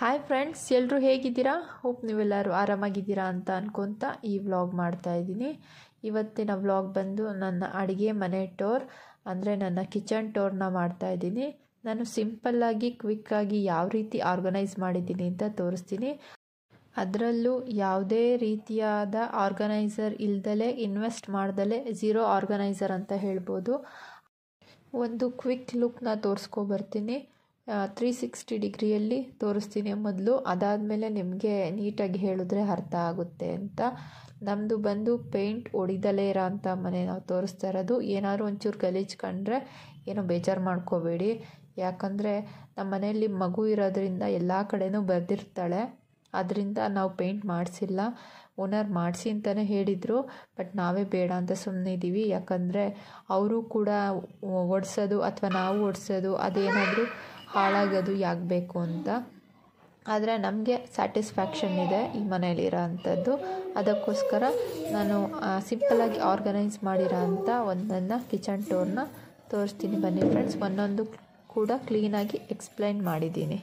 hi friends ಎಲ್ಲರೂ ಹೇಗಿದ್ದೀರಾ hope ನೀವೆಲ್ಲರೂ ಆರಾಮಾಗಿದ್ದೀರಾ ಅಂತ ಅನ್ಕೊತ ಈ ವ್ಲಾಗ್ ಮಾಡ್ತಾ ಇದ್ದೀನಿ ಇವತ್ತಿನ ವ್ಲಾಗ್ ಬಂದು ನನ್ನ ಅಡುಗೆ ಮನೆ ಟೋರ್ ಅಂದರೆ ನನ್ನ ಕಿಚನ್ ಟೋರ್ನ ಮಾಡ್ತಾ ಇದ್ದೀನಿ ನಾನು ಸಿಂಪಲ್ಲಾಗಿ ಕ್ವಿಕ್ಕಾಗಿ ಯಾವ ರೀತಿ ಆರ್ಗನೈಸ್ ಮಾಡಿದ್ದೀನಿ ಅಂತ ತೋರಿಸ್ತೀನಿ ಅದರಲ್ಲೂ ಯಾವುದೇ ರೀತಿಯಾದ ಆರ್ಗನೈಸರ್ ಇಲ್ದಲೇ ಇನ್ವೆಸ್ಟ್ ಮಾಡ್ದಲೇ ಝೀರೋ ಆರ್ಗನೈಸರ್ ಅಂತ ಹೇಳ್ಬೋದು ಒಂದು ಕ್ವಿಕ್ ಲುಕ್ನ ತೋರಿಸ್ಕೊಬರ್ತೀನಿ ತ್ರೀ ಸಿಕ್ಸ್ಟಿ ಡಿಗ್ರಿಯಲ್ಲಿ ತೋರಿಸ್ತೀನಿ ಮೊದಲು ಅದಾದಮೇಲೆ ನಿಮಗೆ ನೀಟಾಗಿ ಹೇಳಿದ್ರೆ ಅರ್ಥ ಆಗುತ್ತೆ ಅಂತ ನಮ್ಮದು ಬಂದು ಪೇಂಟ್ ಹೊಡಿದಲೇ ಇರೋ ಅಂಥ ಮನೆ ನಾವು ತೋರಿಸ್ತಾ ಇರೋದು ಏನಾದ್ರು ಒಂಚೂರು ಗಲೀಜು ಕಂಡ್ರೆ ಏನೋ ಬೇಜಾರು ಮಾಡ್ಕೋಬೇಡಿ ಯಾಕಂದರೆ ನಮ್ಮ ಮನೆಯಲ್ಲಿ ಮಗು ಇರೋದ್ರಿಂದ ಎಲ್ಲ ಕಡೆನೂ ಬರೆದಿರ್ತಾಳೆ ಅದರಿಂದ ನಾವು ಪೇಂಟ್ ಮಾಡಿಸಿಲ್ಲ ಓನರ್ ಮಾಡಿಸಿ ಅಂತಲೇ ಹೇಳಿದರು ಬಟ್ ನಾವೇ ಬೇಡ ಅಂತ ಸುಮ್ಮನೆ ಇದ್ದೀವಿ ಯಾಕಂದರೆ ಅವರು ಕೂಡ ಒಡ್ಸೋದು ಅಥವಾ ನಾವು ಒಡ್ಸೋದು ಅದೇನಾದರೂ ಹಾಳಾಗೋದು ಯಾಕೆ ಬೇಕು ಅಂತ ಆದರೆ ನಮಗೆ ಸ್ಯಾಟಿಸ್ಫ್ಯಾಕ್ಷನ್ ಇದೆ ಈ ಮನೇಲಿರೋ ಅಂಥದ್ದು ಅದಕ್ಕೋಸ್ಕರ ನಾನು ಸಿಂಪಲಾಗಿ ಆರ್ಗನೈಸ್ ಮಾಡಿರೋ ಅಂಥ ಒಂದನ್ನು ಕಿಚನ್ ಟೋರ್ನ ತೋರಿಸ್ತೀನಿ ಬನ್ನಿ ಫ್ರೆಂಡ್ಸ್ ಒಂದೊಂದು ಕೂಡ ಕ್ಲೀನಾಗಿ ಎಕ್ಸ್ಪ್ಲೈನ್ ಮಾಡಿದ್ದೀನಿ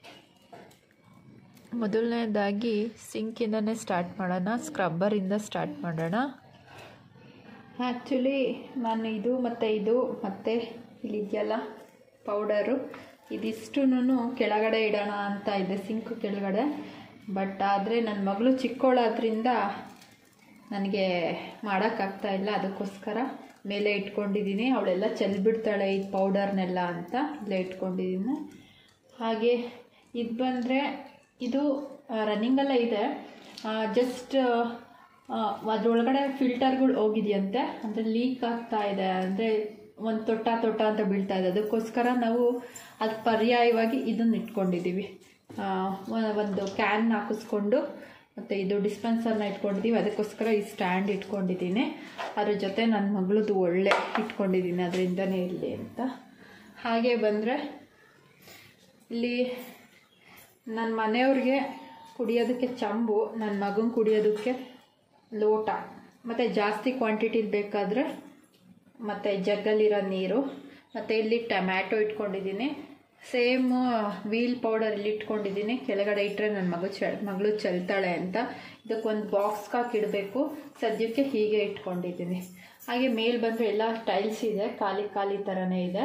ಮೊದಲನೇದಾಗಿ ಸಿಂಕಿಂದನೇ ಸ್ಟಾರ್ಟ್ ಮಾಡೋಣ ಸ್ಕ್ರಬ್ಬರಿಂದ ಸ್ಟಾರ್ಟ್ ಮಾಡೋಣ ಆ್ಯಕ್ಚುಲಿ ನಾನು ಇದು ಮತ್ತು ಇದು ಮತ್ತು ಇಲ್ಲಿದೆಯಲ್ಲ ಪೌಡರು ಇದಿಷ್ಟೂ ಕೆಳಗಡೆ ಇಡೋಣ ಅಂತ ಇದೆ ಸಿಂಕ್ ಕೆಳಗಡೆ ಬಟ್ ಆದರೆ ನನ್ನ ಮಗಳು ಚಿಕ್ಕವಳಾದ್ರಿಂದ ನನಗೆ ಮಾಡೋಕ್ಕಾಗ್ತಾ ಇಲ್ಲ ಅದಕ್ಕೋಸ್ಕರ ಮೇಲೆ ಇಟ್ಕೊಂಡಿದ್ದೀನಿ ಅವಳೆಲ್ಲ ಚೆಲ್ಬಿಡ್ತಾಳೆ ಈ ಪೌಡರ್ನೆಲ್ಲ ಅಂತ ಇಲ್ಲೇ ಇಟ್ಕೊಂಡಿದ್ದೀನಿ ಹಾಗೆ ಇದು ಬಂದರೆ ಇದು ರನ್ನಿಂಗೆಲ್ಲ ಇದೆ ಜಸ್ಟ್ ಅದರೊಳಗಡೆ ಫಿಲ್ಟರ್ಗಳು ಹೋಗಿದೆಯಂತೆ ಅಂದರೆ ಲೀಕ್ ಆಗ್ತಾ ಇದೆ ಅಂದರೆ ಒಂದು ತೊಟ್ಟ ತೊಟ್ಟ ಅಂತ ಬೀಳ್ತಾ ಇದೆ ಅದಕ್ಕೋಸ್ಕರ ನಾವು ಅದಕ್ಕೆ ಪರ್ಯಾಯವಾಗಿ ಇದನ್ನು ಇಟ್ಕೊಂಡಿದ್ದೀವಿ ಒಂದು ಕ್ಯಾನ್ ಹಾಕಿಸ್ಕೊಂಡು ಮತ್ತು ಇದು ಡಿಸ್ಪೆನ್ಸರ್ನ ಇಟ್ಕೊಂಡಿದ್ದೀವಿ ಅದಕ್ಕೋಸ್ಕರ ಈ ಸ್ಟ್ಯಾಂಡ್ ಇಟ್ಕೊಂಡಿದ್ದೀನಿ ಅದ್ರ ಜೊತೆ ನನ್ನ ಮಗಳದ್ದು ಒಳ್ಳೆ ಇಟ್ಕೊಂಡಿದ್ದೀನಿ ಅದರಿಂದನೇ ಇರಲಿ ಅಂತ ಹಾಗೆ ಬಂದರೆ ಇಲ್ಲಿ ನನ್ನ ಮನೆಯವ್ರಿಗೆ ಕುಡಿಯೋದಕ್ಕೆ ಚಂಬು ನನ್ನ ಮಗನ ಕುಡಿಯೋದಕ್ಕೆ ಲೋಟ ಮತ್ತು ಜಾಸ್ತಿ ಕ್ವಾಂಟಿಟಿಲಿ ಬೇಕಾದರೆ ಮತ್ತು ಜಗ್ಗಲ್ಲಿರೋ ನೀರು ಮತ್ತು ಇಲ್ಲಿ ಟೊಮ್ಯಾಟೊ ಇಟ್ಕೊಂಡಿದ್ದೀನಿ ಸೇಮ್ ವೀಲ್ ಪೌಡರ್ ಇಲ್ಲಿ ಇಟ್ಕೊಂಡಿದ್ದೀನಿ ಕೆಳಗಡೆ ಇಟ್ಟರೆ ನನ್ನ ಮಗು ಚ ಮಗಳು ಚೆಲ್ತಾಳೆ ಅಂತ ಇದಕ್ಕೊಂದು ಬಾಕ್ಸ್ಗೆ ಹಾಕಿಡಬೇಕು ಸದ್ಯಕ್ಕೆ ಹೀಗೆ ಇಟ್ಕೊಂಡಿದ್ದೀನಿ ಹಾಗೆ ಮೇಲೆ ಬಂದರೆ ಎಲ್ಲ ಟೈಲ್ಸ್ ಇದೆ ಖಾಲಿ ಖಾಲಿ ಥರನೇ ಇದೆ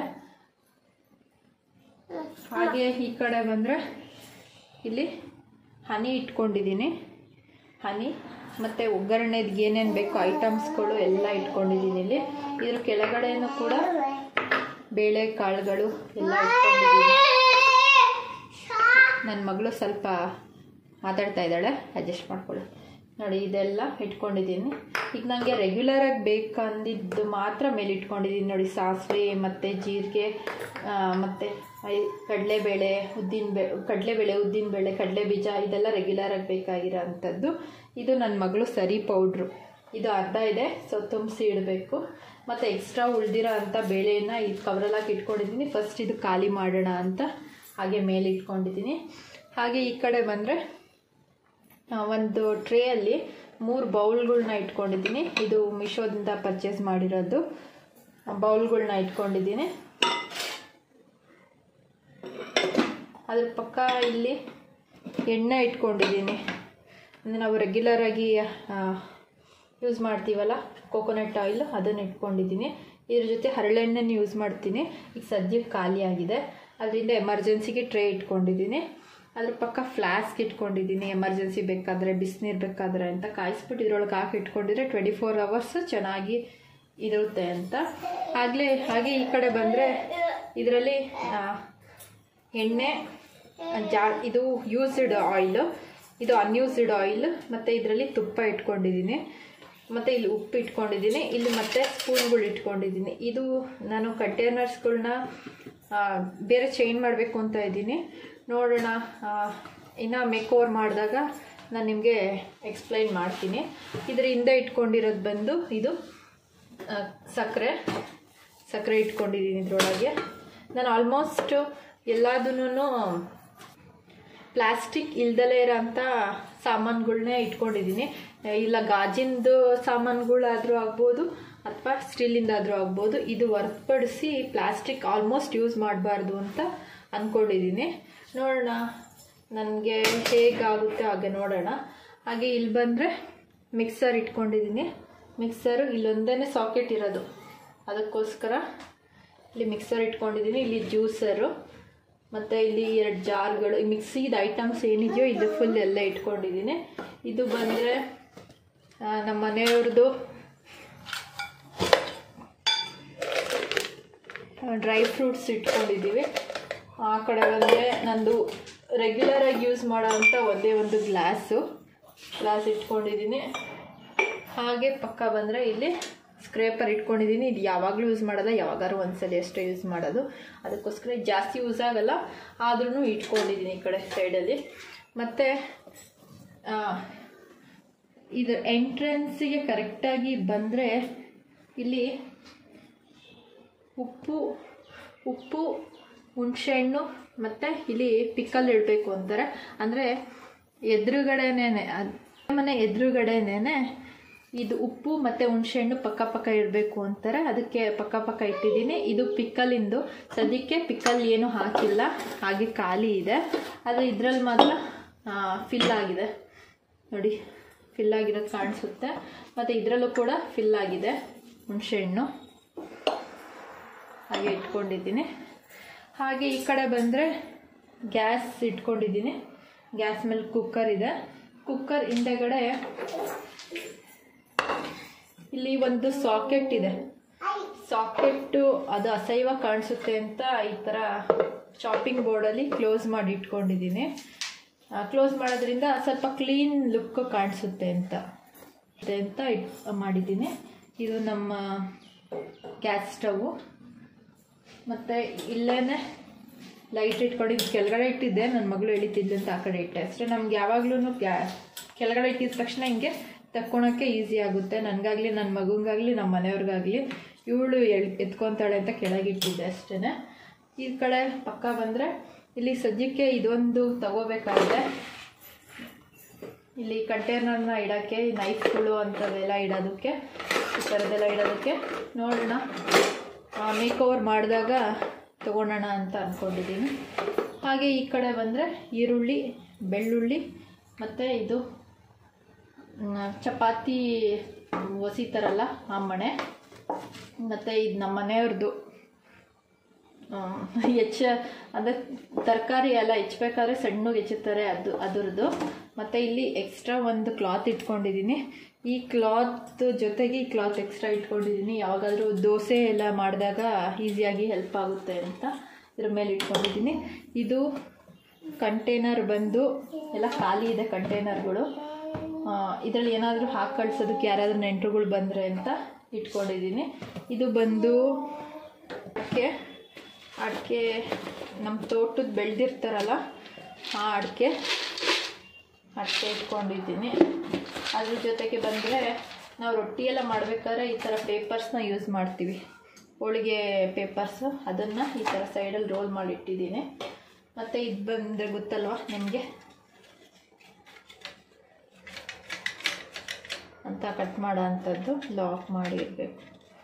ಹಾಗೆ ಈ ಕಡೆ ಬಂದರೆ ಇಲ್ಲಿ ಹನಿ ಇಟ್ಕೊಂಡಿದ್ದೀನಿ ಹನಿ ಮತ್ತು ಒಗ್ಗರಣೆದು ಏನೇನು ಬೇಕು ಐಟಮ್ಸ್ಗಳು ಎಲ್ಲ ಇಟ್ಕೊಂಡಿದ್ದೀನಿ ಇಲ್ಲಿ ಇದ್ರ ಕೆಳಗಡೆನೂ ಕೂಡ ಬೇಳೆ ಕಾಳುಗಳು ಎಲ್ಲ ಇಟ್ಕೊಂಡಿದ್ದೀನಿ ನನ್ನ ಮಗಳು ಸ್ವಲ್ಪ ಮಾತಾಡ್ತಾ ಇದ್ದಾಳೆ ಅಡ್ಜಸ್ಟ್ ಮಾಡ್ಕೊಳ್ಳಿ ನೋಡಿ ಇದೆಲ್ಲ ಇಟ್ಕೊಂಡಿದ್ದೀನಿ ಈಗ ನನಗೆ ರೆಗ್ಯುಲರಾಗಿ ಬೇಕಂದಿದ್ದು ಮಾತ್ರ ಮೇಲೆ ಇಟ್ಕೊಂಡಿದ್ದೀನಿ ನೋಡಿ ಸಾಸಿವೆ ಮತ್ತು ಜೀರಿಗೆ ಮತ್ತು ಕಡಲೆಬೇಳೆ ಉದ್ದಿನ ಬೇ ಕಡಲೆಬೇಳೆ ಉದ್ದಿನಬೇಳೆ ಕಡಲೆ ಬೀಜ ಇದೆಲ್ಲ ರೆಗ್ಯುಲರಾಗಿ ಬೇಕಾಗಿರೋ ಅಂಥದ್ದು ಇದು ನನ್ನ ಮಗಳು ಸರಿ ಪೌಡ್ರು ಇದು ಅರ್ಧ ಇದೆ ಸೊ ತುಂಬಿಸಿ ಇಡಬೇಕು ಮತ್ತು ಎಕ್ಸ್ಟ್ರಾ ಉಳಿದಿರೋ ಅಂಥ ಬೇಳೆನ ಈ ಕವರಲ್ಲಿ ಹಾಕಿ ಇಟ್ಕೊಂಡಿದ್ದೀನಿ ಫಸ್ಟ್ ಇದು ಖಾಲಿ ಮಾಡೋಣ ಅಂತ ಹಾಗೆ ಮೇಲೆ ಇಟ್ಕೊಂಡಿದ್ದೀನಿ ಹಾಗೆ ಈ ಕಡೆ ಬಂದರೆ ಒಂದು ಟ್ರೇಯಲ್ಲಿ ಮೂರು ಬೌಲ್ಗಳ್ನ ಇಟ್ಕೊಂಡಿದ್ದೀನಿ ಇದು ಮಿಶೋದಿಂದ ಪರ್ಚೇಸ್ ಮಾಡಿರೋದು ಬೌಲ್ಗಳ್ನ ಇಟ್ಕೊಂಡಿದ್ದೀನಿ ಅದ್ರ ಪಕ್ಕ ಇಲ್ಲಿ ಎಣ್ಣೆ ಇಟ್ಕೊಂಡಿದ್ದೀನಿ ಅಂದರೆ ನಾವು ರೆಗ್ಯುಲರಾಗಿ ಯೂಸ್ ಮಾಡ್ತೀವಲ್ಲ ಕೋಕೋನಟ್ ಆಯಿಲ್ ಅದನ್ನು ಇಟ್ಕೊಂಡಿದ್ದೀನಿ ಇದ್ರ ಜೊತೆ ಹರಳೆಣ್ಣೆನ ಯೂಸ್ ಮಾಡ್ತೀನಿ ಈಗ ಸದ್ಯಕ್ಕೆ ಖಾಲಿಯಾಗಿದೆ ಅದರಿಂದ ಎಮರ್ಜೆನ್ಸಿಗೆ ಟ್ರೇ ಇಟ್ಕೊಂಡಿದ್ದೀನಿ ಅದ್ರ ಪಕ್ಕ ಫ್ಲಾಸ್ಕ್ ಇಟ್ಕೊಂಡಿದ್ದೀನಿ ಎಮರ್ಜೆನ್ಸಿ ಬೇಕಾದರೆ ಬಿಸಿನೀರು ಬೇಕಾದರೆ ಅಂತ ಕಾಯಿಸ್ಬಿಟ್ಟು ಇದ್ರೊಳಗೆ ಹಾಕಿ ಇಟ್ಕೊಂಡಿದ್ರೆ ಟ್ವೆಂಟಿ ಫೋರ್ ಅವರ್ಸ್ ಚೆನ್ನಾಗಿ ಇರುತ್ತೆ ಅಂತ ಆಗಲೇ ಹಾಗೆ ಈ ಕಡೆ ಬಂದರೆ ಇದರಲ್ಲಿ ಎಣ್ಣೆ ಜಾ ಇದು ಯೂಸ್ಡ್ ಆಯಿಲು ಇದು ಅನ್ಯೂಸ್ಡ್ ಆಯಿಲ್ ಮತ್ತು ಇದರಲ್ಲಿ ತುಪ್ಪ ಇಟ್ಕೊಂಡಿದ್ದೀನಿ ಮತ್ತು ಇಲ್ಲಿ ಉಪ್ಪು ಇಟ್ಕೊಂಡಿದ್ದೀನಿ ಇಲ್ಲಿ ಮತ್ತೆ ಸ್ಪೂನ್ಗಳು ಇಟ್ಕೊಂಡಿದ್ದೀನಿ ಇದು ನಾನು ಕಂಟೈನರ್ಸ್ಗಳ್ನ ಬೇರೆ ಚೇಂಜ್ ಮಾಡಬೇಕು ಅಂತ ಇದ್ದೀನಿ ನೋಡೋಣ ಇನ್ನು ಮೇಕ್ ಓವರ್ ಮಾಡಿದಾಗ ನಾನು ನಿಮಗೆ ಎಕ್ಸ್ಪ್ಲೈನ್ ಮಾಡ್ತೀನಿ ಇದರ ಹಿಂದೆ ಇಟ್ಕೊಂಡಿರೋದು ಬಂದು ಇದು ಸಕ್ಕರೆ ಸಕ್ಕರೆ ಇಟ್ಕೊಂಡಿದ್ದೀನಿ ಇದರೊಳಗೆ ನಾನು ಆಲ್ಮೋಸ್ಟ್ ಎಲ್ಲದನ್ನೂ ಪ್ಲಾಸ್ಟಿಕ್ ಇಲ್ದಲೇ ಇರೋಂಥ ಸಾಮಾನುಗಳ್ನೇ ಇಟ್ಕೊಂಡಿದ್ದೀನಿ ಇಲ್ಲ ಗಾಜಿಂದು ಸಾಮಾನುಗಳಾದರೂ ಆಗ್ಬೋದು ಅಥವಾ ಸ್ಟೀಲಿಂದಾದರೂ ಆಗ್ಬೋದು ಇದು ಹೊರತುಪಡಿಸಿ ಪ್ಲಾಸ್ಟಿಕ್ ಆಲ್ಮೋಸ್ಟ್ ಯೂಸ್ ಮಾಡಬಾರ್ದು ಅಂತ ಅಂದ್ಕೊಂಡಿದ್ದೀನಿ ನೋಡೋಣ ನನಗೆ ಹೇಗಾಗುತ್ತೆ ಹಾಗೆ ನೋಡೋಣ ಹಾಗೆ ಇಲ್ಲಿ ಬಂದರೆ ಮಿಕ್ಸರ್ ಇಟ್ಕೊಂಡಿದ್ದೀನಿ ಮಿಕ್ಸರು ಇಲ್ಲೊಂದೇ ಸಾಕೆಟ್ ಇರೋದು ಅದಕ್ಕೋಸ್ಕರ ಇಲ್ಲಿ ಮಿಕ್ಸರ್ ಇಟ್ಕೊಂಡಿದ್ದೀನಿ ಇಲ್ಲಿ ಜ್ಯೂಸರು ಮತ್ತು ಇಲ್ಲಿ ಎರಡು ಜಾರ್ಗಳು ಈ ಮಿಕ್ಸಿದ ಐಟಮ್ಸ್ ಏನಿದೆಯೋ ಇದು ಫುಲ್ ಎಲ್ಲ ಇಟ್ಕೊಂಡಿದ್ದೀನಿ ಇದು ಬಂದರೆ ನಮ್ಮ ಮನೆಯವ್ರದ್ದು ಡ್ರೈ ಫ್ರೂಟ್ಸ್ ಇಟ್ಕೊಂಡಿದ್ದೀವಿ ಆ ಕಡೆ ಬಂದರೆ ನಂದು ರೆಗ್ಯುಲರಾಗಿ ಯೂಸ್ ಮಾಡೋವಂಥ ಒಂದೇ ಒಂದು ಗ್ಲಾಸು ಗ್ಲಾಸ್ ಇಟ್ಕೊಂಡಿದ್ದೀನಿ ಹಾಗೆ ಪಕ್ಕ ಬಂದರೆ ಇಲ್ಲಿ ಸ್ಕ್ರೇಪರ್ ಇಟ್ಕೊಂಡಿದ್ದೀನಿ ಇದು ಯಾವಾಗಲೂ ಯೂಸ್ ಮಾಡೋಲ್ಲ ಯಾವಾಗಾದ್ರೂ ಒಂದ್ಸಲ ಅಷ್ಟೇ ಯೂಸ್ ಮಾಡೋದು ಅದಕ್ಕೋಸ್ಕರ ಇದು ಜಾಸ್ತಿ ಯೂಸ್ ಆಗಲ್ಲ ಆದ್ರೂ ಇಟ್ಕೊಂಡಿದ್ದೀನಿ ಈ ಕಡೆ ಸೈಡಲ್ಲಿ ಮತ್ತು ಇದು ಎಂಟ್ರೆನ್ಸಿಗೆ ಕರೆಕ್ಟಾಗಿ ಬಂದರೆ ಇಲ್ಲಿ ಉಪ್ಪು ಉಪ್ಪು ಹುಣಸೆಹಣ್ಣು ಮತ್ತು ಇಲ್ಲಿ ಪಿಕ್ಕಲ್ ಇಡಬೇಕು ಅಂತಾರೆ ಅಂದರೆ ಎದುರುಗಡೆನೇ ಮನೆ ಎದುರುಗಡೆನೇ ಇದು ಉಪ್ಪು ಮತ್ತು ಹುಣಸೆಹಣ್ಣು ಪಕ್ಕ ಪಕ್ಕ ಇಡಬೇಕು ಅಂತಾರೆ ಅದಕ್ಕೆ ಪಕ್ಕ ಪಕ್ಕ ಇಟ್ಟಿದ್ದೀನಿ ಇದು ಪಿಕ್ಕಲಿಂದು ಸದ್ಯಕ್ಕೆ ಪಿಕ್ಕಲ್ ಏನು ಹಾಕಿಲ್ಲ ಹಾಗೆ ಖಾಲಿ ಇದೆ ಆದರೆ ಇದರಲ್ಲಿ ಮಾತ್ರ ಫಿಲ್ ಆಗಿದೆ ನೋಡಿ ಫಿಲ್ ಆಗಿರೋದು ಕಾಣಿಸುತ್ತೆ ಮತ್ತು ಇದರಲ್ಲೂ ಕೂಡ ಫಿಲ್ ಆಗಿದೆ ಹುಣಸೆಹಣ್ಣು ಹಾಗೆ ಇಟ್ಕೊಂಡಿದ್ದೀನಿ ಹಾಗೆ ಈ ಕಡೆ ಬಂದರೆ ಗ್ಯಾಸ್ ಇಟ್ಕೊಂಡಿದ್ದೀನಿ ಗ್ಯಾಸ್ ಮೇಲೆ ಕುಕ್ಕರ್ ಇದೆ ಕುಕ್ಕರ್ ಹಿಂದೆಗಡೆ ಇಲ್ಲಿ ಒಂದು ಸಾಕೆಟ್ ಇದೆ ಸಾಕೆಟ್ಟು ಅದು ಅಸಹ್ಯ ಕಾಣಿಸುತ್ತೆ ಅಂತ ಈ ಥರ ಶಾಪಿಂಗ್ ಬೋರ್ಡಲ್ಲಿ ಕ್ಲೋಸ್ ಮಾಡಿ ಇಟ್ಕೊಂಡಿದ್ದೀನಿ ಕ್ಲೋಸ್ ಮಾಡೋದ್ರಿಂದ ಸ್ವಲ್ಪ ಕ್ಲೀನ್ ಲುಕ್ ಕಾಣಿಸುತ್ತೆ ಅಂತ ಅಂತ ಇಟ್ ಮಾಡಿದ್ದೀನಿ ಇದು ನಮ್ಮ ಗ್ಯಾಸ್ ಸ್ಟವ್ವು ಮತ್ತು ಇಲ್ಲೇ ಲೈಟ್ ಇಟ್ಕೊಂಡಿದ್ದು ಕೆಳಗಡೆ ಇಟ್ಟಿದ್ದೆ ನನ್ನ ಮಗಳು ಎಳಿತಿದ್ಲು ಅಂತ ಆ ಕಡೆ ಇಟ್ಟೆ ಅಷ್ಟೇ ನಮ್ಗೆ ಯಾವಾಗ್ಲೂ ಗ್ಯಾ ಕೆಳಗಡೆ ಇಟ್ಟಿದ ತಕ್ಷಣ ಹಿಂಗೆ ತಕ್ಕೊಳಕ್ಕೆ ಈಸಿ ಆಗುತ್ತೆ ನನಗಾಗಲಿ ನನ್ನ ಮಗಂಗಾಗಲಿ ನಮ್ಮ ಮನೆಯವ್ರಿಗಾಗಲಿ ಇವಳು ಎಳ್ ಎತ್ಕೊತಾಳೆ ಅಂತ ಕೆಳಗಿಟ್ಟಿದ್ದೆ ಅಷ್ಟೇ ಈ ಕಡೆ ಪಕ್ಕ ಬಂದರೆ ಇಲ್ಲಿ ಸದ್ಯಕ್ಕೆ ಇದೊಂದು ತಗೋಬೇಕಾಗಿದೆ ಇಲ್ಲಿ ಕಂಟೈನರ್ನ ಇಡೋಕ್ಕೆ ನೈಫ್ಗಳು ಅಂಥವೆಲ್ಲ ಇಡೋದಕ್ಕೆ ಈ ಥರದ್ದೆಲ್ಲ ಇಡೋದಕ್ಕೆ ನೋಡೋಣ ಮೇಕ್ ಓವರ್ ಮಾಡಿದಾಗ ತೊಗೊಳೋಣ ಅಂತ ಅಂದ್ಕೊಂಡಿದ್ದೀನಿ ಹಾಗೆ ಈ ಕಡೆ ಬಂದರೆ ಈರುಳ್ಳಿ ಬೆಳ್ಳುಳ್ಳಿ ಮತ್ತು ಇದು ಮ್, ಚಪಾತಿ ಒಸಿತಾರಲ್ಲ ಆ ಮಣೆ ಮತ್ತು ಇದು ನಮ್ಮ ಮನೆಯವ್ರದ್ದು ಹೆಚ್ಚ ಅಂದರೆ ತರಕಾರಿ ಎಲ್ಲ ಹೆಚ್ಚಬೇಕಾದ್ರೆ ಸಣ್ಣಗೆ ಹೆಚ್ಚುತ್ತಾರೆ ಅದು ಅದರದ್ದು ಮತ್ತು ಇಲ್ಲಿ ಎಕ್ಸ್ಟ್ರಾ ಒಂದು ಕ್ಲಾತ್ ಇಟ್ಕೊಂಡಿದ್ದೀನಿ ಈ ಕ್ಲಾತ್ ಜೊತೆಗೆ ಈ ಕ್ಲಾತ್ ಎಕ್ಸ್ಟ್ರಾ ಇಟ್ಕೊಂಡಿದ್ದೀನಿ ಯಾವಾಗಾದರೂ ದೋಸೆ ಎಲ್ಲ ಮಾಡಿದಾಗ ಈಸಿಯಾಗಿ ಹೆಲ್ಪ್ ಆಗುತ್ತೆ ಅಂತ ಇದ್ರ ಮೇಲೆ ಇಟ್ಕೊಂಡಿದ್ದೀನಿ ಇದು ಕಂಟೈನರ್ ಬಂದು ಎಲ್ಲ ಖಾಲಿ ಇದೆ ಕಂಟೈನರ್ಗಳು ಇದರಲ್ಲಿ ಏನಾದರೂ ಹಾಕಿ ಕಳ್ಸೋದಕ್ಕೆ ಯಾರಾದರೂ ನೆಂಟರುಗಳು ಬಂದರೆ ಅಂತ ಇಟ್ಕೊಂಡಿದ್ದೀನಿ ಇದು ಬಂದು ಅಡಿಕೆ ಅಡಿಕೆ ನಮ್ಮ ತೋಟದ ಬೆಳೆದಿರ್ತಾರಲ್ಲ ಆ ಅಡಿಕೆ ಅಡಿಕೆ ಇಟ್ಕೊಂಡಿದ್ದೀನಿ ಅದ್ರ ಜೊತೆಗೆ ಬಂದರೆ ನಾವು ರೊಟ್ಟಿ ಎಲ್ಲ ಮಾಡಬೇಕಾದ್ರೆ ಈ ಥರ ಪೇಪರ್ಸ್ನ ಯೂಸ್ ಮಾಡ್ತೀವಿ ಹೋಳಿಗೆ ಪೇಪರ್ಸು ಅದನ್ನು ಈ ಥರ ಸೈಡಲ್ಲಿ ರೋಲ್ ಮಾಡಿ ಇಟ್ಟಿದ್ದೀನಿ ಮತ್ತು ಇದು ಬಂದರೆ ಗೊತ್ತಲ್ವಾ ನಿಮಗೆ ಅಂತ ಕಟ್ ಮಾಡೋ ಅಂಥದ್ದು ಲಾಕ್ ಮಾಡಿ ಇರಬೇಕು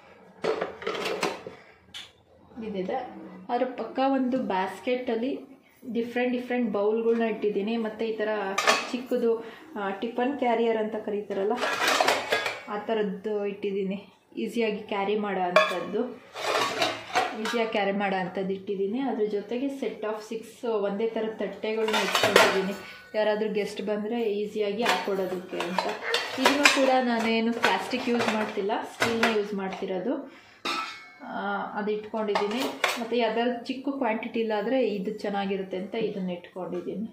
ಇದಿದೆ ಅದ್ರ ಪಕ್ಕ ಒಂದು ಬ್ಯಾಸ್ಕೆಟಲ್ಲಿ ಡಿಫ್ರೆಂಟ್ ಡಿಫ್ರೆಂಟ್ ಬೌಲ್ಗಳ್ನ ಇಟ್ಟಿದ್ದೀನಿ ಮತ್ತು ಈ ಥರ ಚಿಕ್ಕದು ಟಿಫನ್ ಕ್ಯಾರಿಯರ್ ಅಂತ ಕರೀತಾರಲ್ಲ ಆ ಥರದ್ದು ಇಟ್ಟಿದ್ದೀನಿ ಈಸಿಯಾಗಿ ಕ್ಯಾರಿ ಮಾಡೋ ಅಂಥದ್ದು ಈಸಿಯಾಗಿ ಕ್ಯಾರಿ ಮಾಡೋ ಅಂಥದ್ದು ಇಟ್ಟಿದ್ದೀನಿ ಅದ್ರ ಜೊತೆಗೆ ಸೆಟ್ ಆಫ್ ಸಿಕ್ಸ್ ಒಂದೇ ಥರದ ತಟ್ಟೆಗಳನ್ನ ಇಟ್ಕೊಂಡಿದ್ದೀನಿ ಯಾರಾದರೂ ಗೆಸ್ಟ್ ಬಂದರೆ ಈಸಿಯಾಗಿ ಹಾಕ್ಕೊಡೋದಕ್ಕೆ ಅಂತ ಇದನ್ನು ಕೂಡ ನಾನೇನು ಪ್ಲಾಸ್ಟಿಕ್ ಯೂಸ್ ಮಾಡ್ತಿಲ್ಲ ಸ್ಟೀಲ್ನ ಯೂಸ್ ಮಾಡ್ತಿರೋದು ಆ, ಅದು ಇಟ್ಕೊಂಡಿದ್ದೀನಿ ಮತ್ತು ಯಾವ್ದಾದ್ರು ಚಿಕ್ಕ ಕ್ವಾಂಟಿಟಿ ಇಲ್ಲಾದರೆ ಇದು ಚೆನ್ನಾಗಿರುತ್ತೆ ಅಂತ ಇದನ್ನು ಇಟ್ಕೊಂಡಿದ್ದೀನಿ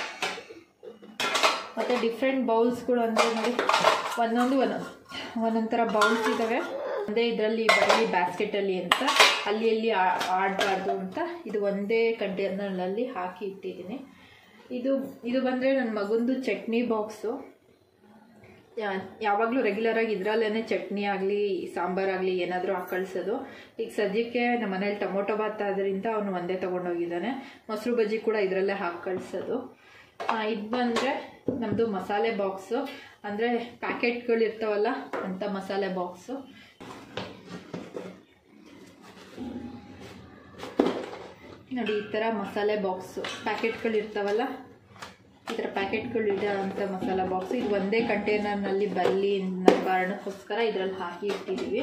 ಮತ್ತು ಡಿಫ್ರೆಂಟ್ ಬೌಲ್ಸ್ಗಳು ಅಂದರೆ ನೋಡಿ ಒಂದೊಂದು ಒಂದೊಂದು ಒಂದೊಂದು ಥರ ಬೌಲ್ಸ್ ಇದ್ದಾವೆ ಒಂದೇ ಇದರಲ್ಲಿ ಬರೀ ಬ್ಯಾಸ್ಕೆಟಲ್ಲಿ ಅಂತ ಅಲ್ಲಿ ಎಲ್ಲಿ ಆ- ಆಡಬಾರ್ದು ಅಂತ ಇದು ಒಂದೇ ಕಂಟೈನರ್ನಲ್ಲಿ ಹಾಕಿ ಇಟ್ಟಿದ್ದೀನಿ ಇದು ಇದು ಬಂದರೆ ನನ್ನ ಮಗಂದು ಚಟ್ನಿ ಬಾಕ್ಸು ಯಾವಾಗಲೂ ರೆಗ್ಯುಲರಾಗಿ ಇದರಲ್ಲೇ ಚಟ್ನಿ ಆಗಲಿ ಸಾಂಬಾರಾಗಲಿ ಏನಾದರೂ ಹಾಕಿ ಕಳಿಸೋದು ಈಗ ಸದ್ಯಕ್ಕೆ ನಮ್ಮ ಮನೇಲಿ ಟೊಮೊಟೊ ಭಾತ್ ಆದ್ದರಿಂದ ಅವನು ಒಂದೇ ತೊಗೊಂಡೋಗಿದ್ದಾನೆ ಮೊಸರು ಬಜ್ಜಿ ಕೂಡ ಇದರಲ್ಲೇ ಹಾಕಿ ಕಳಿಸೋದು ಇದು ಬಂದರೆ ನಮ್ಮದು ಮಸಾಲೆ ಬಾಕ್ಸು ಅಂದರೆ ಪ್ಯಾಕೆಟ್ಗಳು ಇರ್ತಾವಲ್ಲ ಅಂಥ ಮಸಾಲೆ ಬಾಕ್ಸು ನೋಡಿ ಈ ಥರ ಮಸಾಲೆ ಬಾಕ್ಸು ಪ್ಯಾಕೆಟ್ಗಳು ಇರ್ತಾವಲ್ಲ ಈ ಥರ ಪ್ಯಾಕೆಟ್ಗಳು ಇಡೋ ಅಂಥ ಮಸಾಲ ಬಾಕ್ಸ್ ಇದು ಒಂದೇ ಕಂಟೈನರ್ನಲ್ಲಿ ಬರಲಿ ಅನ್ನೋ ಕಾರಣಕ್ಕೋಸ್ಕರ ಇದರಲ್ಲಿ ಹಾಕಿ ಇಟ್ಟಿದ್ದೀವಿ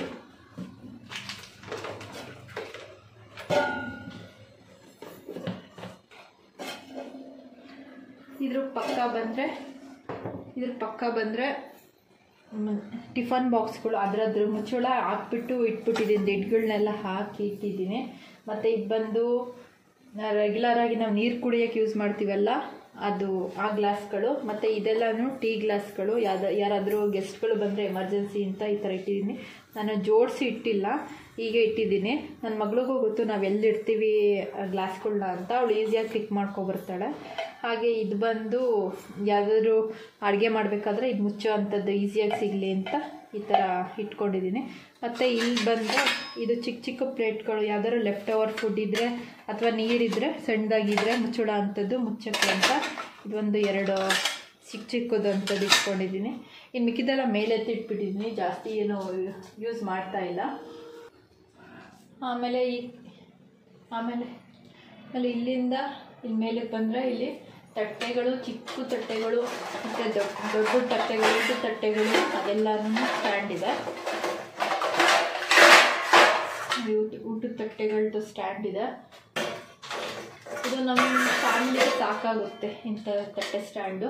ಇದ್ರ ಪಕ್ಕ ಬಂದರೆ ಇದ್ರ ಪಕ್ಕ ಬಂದರೆ ಟಿಫನ್ ಬಾಕ್ಸ್ಗಳು ಅದರದ್ರ ಮುಚ್ಚಳ ಹಾಕ್ಬಿಟ್ಟು ಇಟ್ಬಿಟ್ಟಿದ್ದೀನಿ ದಿಡ್ಗಳನ್ನೆಲ್ಲ ಹಾಕಿ ಇಟ್ಟಿದ್ದೀನಿ ಮತ್ತು ಇದು ಬಂದು ರೆಗ್ಯುಲರಾಗಿ ನಾವು ನೀರು ಕುಡಿಯೋಕ್ಕೆ ಯೂಸ್ ಮಾಡ್ತೀವಲ್ಲ ಅದು ಆ ಗ್ಲಾಸ್ಗಳು ಮತ್ತು ಇದೆಲ್ಲನೂ ಟೀ ಗ್ಲಾಸ್ಗಳು ಯಾವ್ದು ಯಾರಾದರೂ ಗೆಸ್ಟ್ಗಳು ಬಂದರೆ ಎಮರ್ಜೆನ್ಸಿ ಅಂತ ಈ ಥರ ಇಟ್ಟಿದ್ದೀನಿ ನಾನು ಜೋಡಿಸಿ ಇಟ್ಟಿಲ್ಲ ಹೀಗೆ ಇಟ್ಟಿದ್ದೀನಿ ನನ್ನ ಮಗಳಿಗೂ ಗೊತ್ತು ನಾವು ಎಲ್ಲಿಡ್ತೀವಿ ಗ್ಲಾಸ್ಗಳನ್ನ ಅಂತ ಅವಳು ಈಸಿಯಾಗಿ ಪಿಕ್ ಮಾಡ್ಕೊಬರ್ತಾಳೆ ಹಾಗೆ ಇದು ಬಂದು ಯಾವುದಾದ್ರೂ ಅಡುಗೆ ಮಾಡಬೇಕಾದ್ರೆ ಇದು ಮುಚ್ಚೋ ಅಂಥದ್ದು ಈಸಿಯಾಗಿ ಸಿಗಲಿ ಅಂತ ಈ ಥರ ಇಟ್ಕೊಂಡಿದ್ದೀನಿ ಮತ್ತು ಇಲ್ಲಿ ಬಂದು ಇದು ಚಿಕ್ಕ ಚಿಕ್ಕ ಪ್ಲೇಟ್ಗಳು ಯಾವ್ದಾದ್ರು ಲೆಫ್ಟ್ ಓವರ್ ಫುಡ್ ಇದ್ದರೆ ಅಥವಾ ನೀರಿದ್ದರೆ ಸಣ್ಣದಾಗಿದ್ದರೆ ಮುಚ್ಚಳ ಅಂಥದ್ದು ಮುಚ್ಚಕ್ಕೆ ಅಂತ ಇದೊಂದು ಎರಡು ಚಿಕ್ಕ ಚಿಕ್ಕದು ಅಂಥದ್ದು ಇಟ್ಕೊಂಡಿದ್ದೀನಿ ಇನ್ನು ಮಿಕ್ಕಿದೆಲ್ಲ ಮೇಲೆತ್ತಿ ಇಟ್ಬಿಟ್ಟಿದ್ದೀನಿ ಜಾಸ್ತಿ ಏನು ಯೂಸ್ ಮಾಡ್ತಾ ಇಲ್ಲ ಆಮೇಲೆ ಈ ಆಮೇಲೆ ಆಮೇಲೆ ಇಲ್ಲಿಂದ ಇಲ್ಲಿ ಮೇಲೆ ಬಂದರೆ ಇಲ್ಲಿ ತಟ್ಟೆಗಳು ಚಿಕ್ಕ ತಟ್ಟೆಗಳು ಮತ್ತು ದೊಡ್ಡ ದೊಡ್ಡ ತಟ್ಟೆಗಳು ಊಟದ ತಟ್ಟೆಗಳು ಅದೆಲ್ಲನೂ ಸ್ಟ್ಯಾಂಡ್ ಇದೆ ಊಟ ಊಟದ ತಟ್ಟೆಗಳದ್ದು ಸ್ಟ್ಯಾಂಡ್ ಇದೆ ಇದು ನಮ್ಮ ಫ್ಯಾಮಿಲಿಗೆ ಸಾಕಾಗುತ್ತೆ ಇಂಥ ತಟ್ಟೆ ಸ್ಟ್ಯಾಂಡು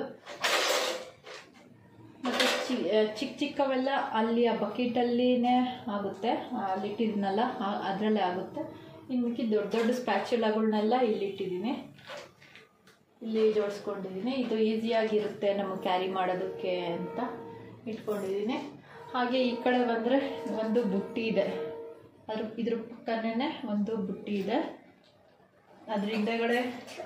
ಮತ್ತು ಚಿ ಚಿಕ್ಕ ಚಿಕ್ಕವೆಲ್ಲ ಅಲ್ಲಿ ಆ ಬಕೆಟಲ್ಲಿನೇ ಆಗುತ್ತೆ ಅಲ್ಲಿಟ್ಟಿದ್ನಲ್ಲ ಅದರಲ್ಲೇ ಆಗುತ್ತೆ ಇನ್ನು ಮಿಕ್ಕಿ ದೊಡ್ಡ ದೊಡ್ಡ ಸ್ಪ್ಯಾಚುಲಾಗಳನ್ನೆಲ್ಲ ಇಲ್ಲಿಟ್ಟಿದ್ದೀನಿ ಇಲ್ಲಿ ಜೋಡಿಸ್ಕೊಂಡಿದ್ದೀನಿ ಇದು ಈಸಿಯಾಗಿರುತ್ತೆ ನಮಗೆ ಕ್ಯಾರಿ ಮಾಡೋದಕ್ಕೆ ಅಂತ ಇಟ್ಕೊಂಡಿದ್ದೀನಿ ಹಾಗೆ ಈ ಕಡೆ ಬಂದರೆ ಒಂದು ಬುಟ್ಟಿ ಇದೆ ಅದ್ರ ಇದ್ರ ಪಕ್ಕನೇ ಒಂದು ಬುಟ್ಟಿ ಇದೆ ಅದ್ರ ಹಿಂದೆಗಡೆ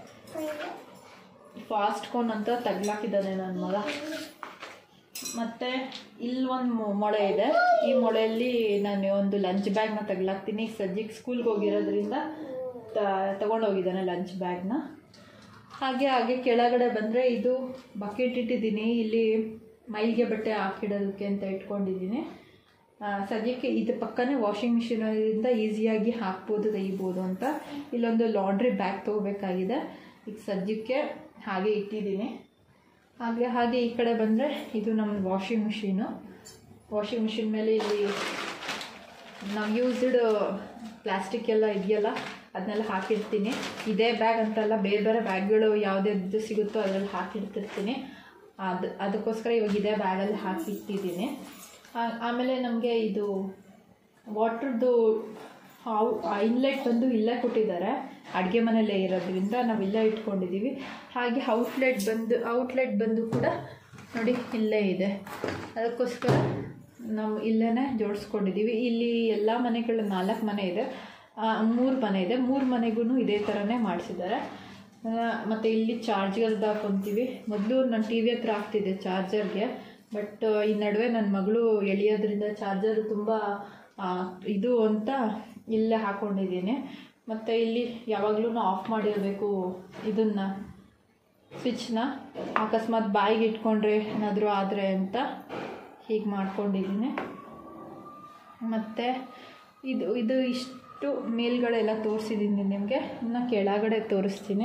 ಫಾಸ್ಟ್ ಕೋನ್ ಅಂತ ತಗ್ಲಾಕಿದ್ದಾನೆ ನನ್ನ ಮಗ ಮತ್ತು ಇಲ್ಲಿ ಒಂದು ಮೊಳೆ ಇದೆ ಈ ಮೊಳೆಯಲ್ಲಿ ನಾನು ಒಂದು ಲಂಚ್ ಬ್ಯಾಗ್ನ ತಗ್ಲಾಕ್ತೀನಿ ಸದ್ಯಕ್ಕೆ ಸ್ಕೂಲ್ಗೆ ಹೋಗಿರೋದ್ರಿಂದ ತಗೊಂಡೋಗಿದ್ದಾನೆ ಲಂಚ್ ಬ್ಯಾಗ್ನ ಹಾಗೆ ಹಾಗೆ ಕೆಳಗಡೆ ಬಂದರೆ ಇದು ಬಕೆಟ್ ಇಟ್ಟಿದ್ದೀನಿ ಇಲ್ಲಿ ಮೈಲ್ಗೆ ಬಟ್ಟೆ ಹಾಕಿಡೋದಕ್ಕೆ ಅಂತ ಇಟ್ಕೊಂಡಿದ್ದೀನಿ ಸದ್ಯಕ್ಕೆ ಇದು ಪಕ್ಕನೇ ವಾಷಿಂಗ್ ಮಿಷಿನಿಂದ ಈಸಿಯಾಗಿ ಹಾಕ್ಬೋದು ತೆಗಿಬೋದು ಅಂತ ಇಲ್ಲೊಂದು ಲಾಂಡ್ರಿ ಬ್ಯಾಗ್ ತೊಗೋಬೇಕಾಗಿದೆ ಈಗ ಸದ್ಯಕ್ಕೆ ಹಾಗೆ ಇಟ್ಟಿದ್ದೀನಿ ಹಾಗೆ ಹಾಗೆ ಈ ಕಡೆ ಬಂದರೆ ಇದು ನಮ್ಮ ವಾಷಿಂಗ್ ಮಿಷಿನು ವಾಷಿಂಗ್ ಮಿಷಿನ್ ಮೇಲೆ ಇಲ್ಲಿ ನಾವು ಯೂಸ್ಡ್ ಪ್ಲಾಸ್ಟಿಕ್ ಎಲ್ಲ ಇದೆಯಲ್ಲ ಅದನ್ನೆಲ್ಲ ಹಾಕಿರ್ತೀನಿ ಇದೇ ಬ್ಯಾಗ್ ಅಂತಲ್ಲ ಬೇರೆ ಬೇರೆ ಬ್ಯಾಗ್ಗಳು ಯಾವುದ್ಯಾವ್ದು ಸಿಗುತ್ತೋ ಅದರಲ್ಲಿ ಹಾಕಿಡ್ತಿರ್ತೀನಿ ಅದು ಅದಕ್ಕೋಸ್ಕರ ಇವಾಗ ಇದೇ ಬ್ಯಾಗಲ್ಲಿ ಹಾಕಿಟ್ಟಿದ್ದೀನಿ ಆಮೇಲೆ ನಮಗೆ ಇದು ವಾಟ್ರದ್ದು ಇನ್ಲೆಟ್ ಬಂದು ಇಲ್ಲೇ ಕೊಟ್ಟಿದ್ದಾರೆ ಅಡುಗೆ ಮನೆಯಲ್ಲೇ ಇರೋದ್ರಿಂದ ನಾವು ಇಲ್ಲೇ ಇಟ್ಕೊಂಡಿದ್ದೀವಿ ಹಾಗೆ ಔಟ್ಲೆಟ್ ಬಂದು ಔಟ್ಲೆಟ್ ಬಂದು ಕೂಡ ನೋಡಿ ಇಲ್ಲೇ ಇದೆ ಅದಕ್ಕೋಸ್ಕರ ನಾವು ಇಲ್ಲೇ ಜೋಡಿಸ್ಕೊಂಡಿದ್ದೀವಿ ಇಲ್ಲಿ ಎಲ್ಲ ಮನೆಗಳು ನಾಲ್ಕು ಮನೆ ಇದೆ ಮೂರು ಮನೆ ಇದೆ ಮೂರು ಮನೆಗೂ ಇದೇ ಥರನೇ ಮಾಡಿಸಿದ್ದಾರೆ ಮತ್ತು ಇಲ್ಲಿ ಚಾರ್ಜ್ಗಳ್ದು ಹಾಕೊತೀವಿ ಮೊದಲು ನಾನು ಟಿ ವಿ ಹತ್ರ ಆಗ್ತಿದ್ದೆ ಚಾರ್ಜರ್ಗೆ ಬಟ್ ಈ ನಡುವೆ ನನ್ನ ಮಗಳು ಎಳೆಯೋದ್ರಿಂದ ಚಾರ್ಜರ್ ತುಂಬ ಇದು ಅಂತ ಇಲ್ಲೇ ಹಾಕ್ಕೊಂಡಿದ್ದೀನಿ ಮತ್ತು ಇಲ್ಲಿ ಯಾವಾಗಲೂ ಆಫ್ ಮಾಡಿರಬೇಕು ಇದನ್ನು ಸ್ವಿಚ್ನ ಅಕಸ್ಮಾತ್ ಬಾಯಿಗೆ ಇಟ್ಕೊಂಡ್ರೆ ಏನಾದರೂ ಆದರೆ ಅಂತ ಹೀಗೆ ಮಾಡ್ಕೊಂಡಿದ್ದೀನಿ ಮತ್ತು ಇದು ಇದು ಇಷ್ಟು ಮೇಲ್ಗಡೆಲ್ಲ ತೋರಿಸಿದ್ದೀನಿ ನಿಮಗೆ ಇನ್ನು ಕೆಳಗಡೆ ತೋರಿಸ್ತೀನಿ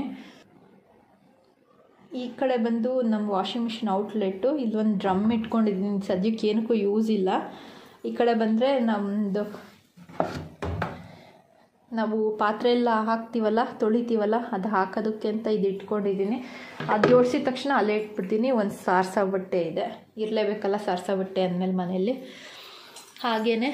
ಈ ಕಡೆ ಬಂದು ನಮ್ಮ ವಾಷಿಂಗ್ ಮಿಷಿನ್ ಔಟ್ಲೆಟ್ಟು ಇಲ್ಲೊಂದು ಡ್ರಮ್ ಇಟ್ಕೊಂಡಿದ್ದೀನಿ ಸದ್ಯಕ್ಕೆ ಏನಕ್ಕೂ ಯೂಸ್ ಇಲ್ಲ ಈ ಕಡೆ ಬಂದರೆ ನಮ್ಮದು ನಾವು ಪಾತ್ರೆ ಎಲ್ಲ ಹಾಕ್ತೀವಲ್ಲ ತೊಳಿತೀವಲ್ಲ ಅದು ಹಾಕೋದಕ್ಕೆ ಅಂತ ಇದು ಇಟ್ಕೊಂಡಿದ್ದೀನಿ ಅದು ಜೋಡಿಸಿದ ತಕ್ಷಣ ಅಲ್ಲೇ ಇಟ್ಬಿಡ್ತೀನಿ ಒಂದು ಸಾರ್ಸ ಬಟ್ಟೆ ಇದೆ ಇರಲೇಬೇಕಲ್ಲ ಸಾರ್ಸ ಬಟ್ಟೆ ಅಂದಮೇಲೆ ಮನೆಯಲ್ಲಿ ಹಾಗೆಯೇ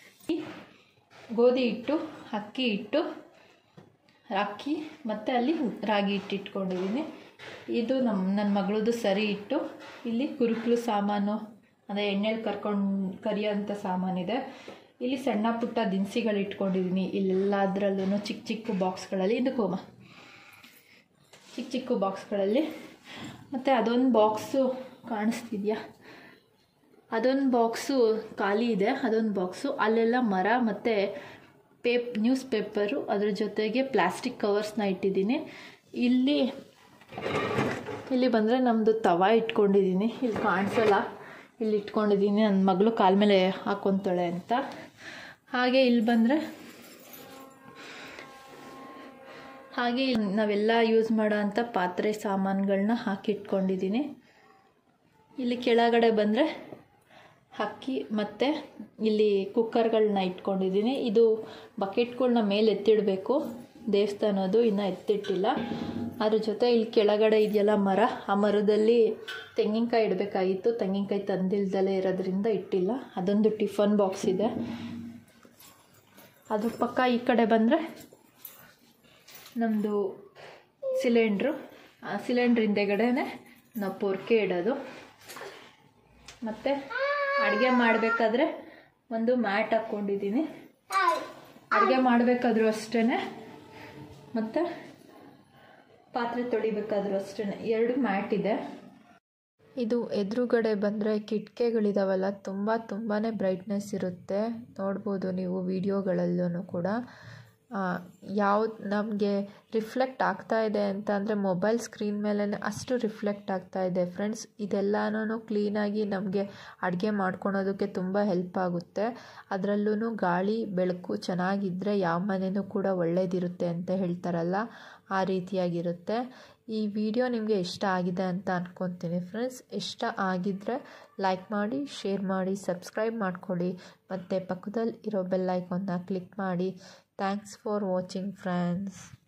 ಗೋಧಿ ಹಿಟ್ಟು ಅಕ್ಕಿ ಹಿಟ್ಟು ಅಕ್ಕಿ ಮತ್ತು ಅಲ್ಲಿ ರಾಗಿ ಹಿಟ್ಟು ಇಟ್ಕೊಂಡಿದ್ದೀನಿ ಇದು ನಮ್ಮ ನನ್ನ ಮಗಳದ್ದು ಸರಿ ಇಟ್ಟು ಇಲ್ಲಿ ಕುರುಕಲು ಸಾಮಾನು ಅದೇ ಎಣ್ಣೆಲಿ ಕರ್ಕೊಂಡು ಕರಿಯೋಂಥ ಸಾಮಾನಿದೆ ಇಲ್ಲಿ ಸಣ್ಣ ಪುಟ್ಟ ದಿನಸಿಗಳು ಇಟ್ಕೊಂಡಿದ್ದೀನಿ ಇಲ್ಲೆಲ್ಲದರಲ್ಲೂ ಚಿಕ್ಕ ಚಿಕ್ಕ ಬಾಕ್ಸ್ಗಳಲ್ಲಿ ಇದು ಕೋಮ ಚಿಕ್ಕ ಚಿಕ್ಕ ಬಾಕ್ಸ್ಗಳಲ್ಲಿ ಮತ್ತು ಅದೊಂದು ಬಾಕ್ಸು ಕಾಣಿಸ್ತಿದೆಯಾ ಅದೊಂದು ಬಾಕ್ಸು ಖಾಲಿ ಇದೆ ಅದೊಂದು ಬಾಕ್ಸು ಅಲ್ಲೆಲ್ಲ ಮರ ಮತ್ತು ಪೇಪ್ ನ್ಯೂಸ್ ಪೇಪರು ಅದ್ರ ಜೊತೆಗೆ ಪ್ಲಾಸ್ಟಿಕ್ ಕವರ್ಸ್ನ ಇಟ್ಟಿದ್ದೀನಿ ಇಲ್ಲಿ ಇಲ್ಲಿ ಬಂದರೆ ನಮ್ಮದು ತವ ಇಟ್ಕೊಂಡಿದ್ದೀನಿ ಇಲ್ಲಿ ಕಾಣಿಸಲ್ಲ ಇಲ್ಲಿ ಇಟ್ಕೊಂಡಿದ್ದೀನಿ ನನ್ನ ಮಗಳು ಕಾಲ ಮೇಲೆ ಹಾಕ್ಕೊತಾಳೆ ಅಂತ ಹಾಗೆ ಇಲ್ಲಿ ಬಂದರೆ ಹಾಗೆ ಇಲ್ಲಿ ನಾವೆಲ್ಲ ಯೂಸ್ ಮಾಡೋ ಅಂಥ ಪಾತ್ರೆ ಸಾಮಾನುಗಳನ್ನ ಹಾಕಿಟ್ಕೊಂಡಿದ್ದೀನಿ ಇಲ್ಲಿ ಕೆಳಗಡೆ ಬಂದರೆ ಅಕ್ಕಿ ಮತ್ತು ಇಲ್ಲಿ ಕುಕ್ಕರ್ಗಳನ್ನ ಇಟ್ಕೊಂಡಿದ್ದೀನಿ ಇದು ಬಕೆಟ್ಗಳನ್ನ ಮೇಲೆ ಎತ್ತಿಡಬೇಕು ದೇವಸ್ಥಾನದ್ದು ಇನ್ನೂ ಎತ್ತಿಟ್ಟಿಲ್ಲ ಅದ್ರ ಜೊತೆ ಇಲ್ಲಿ ಕೆಳಗಡೆ ಇದೆಯಲ್ಲ ಮರ ಆ ಮರದಲ್ಲಿ ತೆಂಗಿನಕಾಯಿ ಇಡಬೇಕಾಗಿತ್ತು ತೆಂಗಿನಕಾಯಿ ತಂದಿಲ್ದಲೇ ಇರೋದ್ರಿಂದ ಇಟ್ಟಿಲ್ಲ ಅದೊಂದು ಟಿಫನ್ ಬಾಕ್ಸ್ ಇದೆ ಅದ್ರ ಪಕ್ಕ ಈ ಕಡೆ ಬಂದರೆ ನಮ್ಮದು ಸಿಲಿಂಡ್ರು ಆ ಸಿಲಿಂಡ್ರ್ ಹಿಂದೆಗಡೆನೆ ನಾವು ಪೊರ್ಕೆ ಇಡೋದು ಮತ್ತು ಅಡುಗೆ ಮಾಡಬೇಕಾದ್ರೆ ಒಂದು ಮ್ಯಾಟ್ ಹಾಕ್ಕೊಂಡಿದ್ದೀನಿ ಅಡುಗೆ ಮಾಡಬೇಕಾದ್ರೂ ಅಷ್ಟೇ ಮತ್ತು ಪಾತ್ರೆ ತೊಳಿಬೇಕಾದ್ರೂ ಅಷ್ಟೇ ಎರಡು ಮ್ಯಾಟ್ ಇದೆ ಇದು ಎದುರುಗಡೆ ಬಂದರೆ ಕಿಟಕಿಗಳಿದಾವಲ್ಲ ತುಂಬ ತುಂಬಾ ಬ್ರೈಟ್ನೆಸ್ ಇರುತ್ತೆ ನೋಡ್ಬೋದು ನೀವು ವಿಡಿಯೋಗಳಲ್ಲೂ ಕೂಡ ಯಾವ್ದು ನಮಗೆ ರಿಫ್ಲೆಕ್ಟ್ ಆಗ್ತಾ ಇದೆ ಅಂತ ಅಂದರೆ ಮೊಬೈಲ್ ಸ್ಕ್ರೀನ್ ಮೇಲೆ ಅಷ್ಟು ರಿಫ್ಲೆಕ್ಟ್ ಆಗ್ತಾ ಇದೆ ಫ್ರೆಂಡ್ಸ್ ಇದೆಲ್ಲನೂ ಕ್ಲೀನಾಗಿ ನಮಗೆ ಅಡುಗೆ ಮಾಡ್ಕೊಳೋದಕ್ಕೆ ತುಂಬ ಹೆಲ್ಪ್ ಆಗುತ್ತೆ ಅದರಲ್ಲೂ ಗಾಳಿ ಬೆಳಕು ಚೆನ್ನಾಗಿದ್ದರೆ ಯಾವ ಮನೆಯೂ ಕೂಡ ಒಳ್ಳೇದಿರುತ್ತೆ ಅಂತ ಹೇಳ್ತಾರಲ್ಲ ಆ ರೀತಿಯಾಗಿರುತ್ತೆ ಈ ವಿಡಿಯೋ ನಿಮಗೆ ಇಷ್ಟ ಆಗಿದೆ ಅಂತ ಅಂದ್ಕೊತೀನಿ ಫ್ರೆಂಡ್ಸ್ ಇಷ್ಟ ಆಗಿದ್ದರೆ ಲೈಕ್ ಮಾಡಿ ಶೇರ್ ಮಾಡಿ ಸಬ್ಸ್ಕ್ರೈಬ್ ಮಾಡ್ಕೊಳ್ಳಿ ಮತ್ತು ಪಕ್ಕದಲ್ಲಿ ಇರೋ ಬೆಲ್ ಐಕಾನ್ನ ಕ್ಲಿಕ್ ಮಾಡಿ ಥ್ಯಾಂಕ್ಸ್ ಫಾರ್ ವಾಚಿಂಗ್ ಫ್ರೆಂಡ್ಸ್